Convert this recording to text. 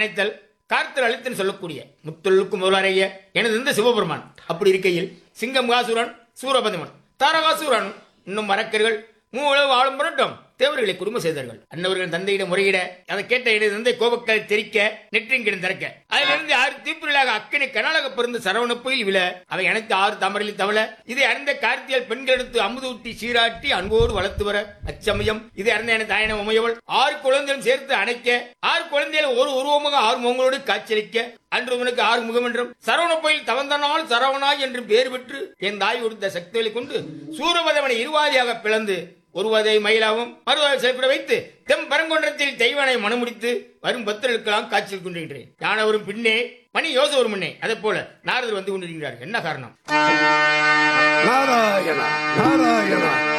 அணைத்தல் கார்த்தல் அழித்தன் சொல்லக்கூடிய முத்தொழுக்கு முதலாரைய எனது இந்த சிவபெருமான் அப்படி இருக்கையில் சிங்கம்காசுரன் சூரபதிமன் தாரகாசுரன் இன்னும் மரக்கர்கள் மூளவு ஆளும் புரட்டும் தேவர்களை குடும்ப செய்தார்கள் அன்னவர்கள் தந்தையிடம் முறையிட அதை கேட்ட எனது தந்தை கோபக்களை தெரிக்க நெற்றிங்கிடம் திறக்க அதிலிருந்து ஆறு தீப்பிரலாக அக்கனை கனலாக பிறந்த சரவண புயல் விழ அவை அனைத்து ஆறு தாமரையில் தவள இதை அறிந்த கார்த்தியால் பெண்களெடுத்து அமுதூட்டி சீராட்டி அன்போடு வளர்த்து வர அச்சமயம் இதை அறிந்த என தாயன உமையவள் ஆறு குழந்தைகளும் சேர்த்து அணைக்க ஆறு குழந்தைகள் ஒரு உருவமாக ஆறு முகங்களோடு காட்சியளிக்க அன்று உனக்கு ஆறு முகம் என்றும் சரவண புயல் தவந்தனால் சரவணாய் என்று பேர் பெற்று என் தாய் கொடுத்த சக்திகளை கொண்டு சூரபதவனை இருவாதியாக பிளந்து ஒருவதை மயிலாவும் மறுவதை செயல்பட வைத்து தெம் பரங்கொன்றத்தில் தெய்வனை மனமுடித்து வரும் பக்தர்களுக்கெல்லாம் காட்சியில் கொண்டிருக்கிறேன் யானவரும் பின்னே மணி யோசவரும் முன்னே அதே போல நாரதர் வந்து கொண்டிருக்கிறார் என்ன காரணம் நாராயணா நாராயணா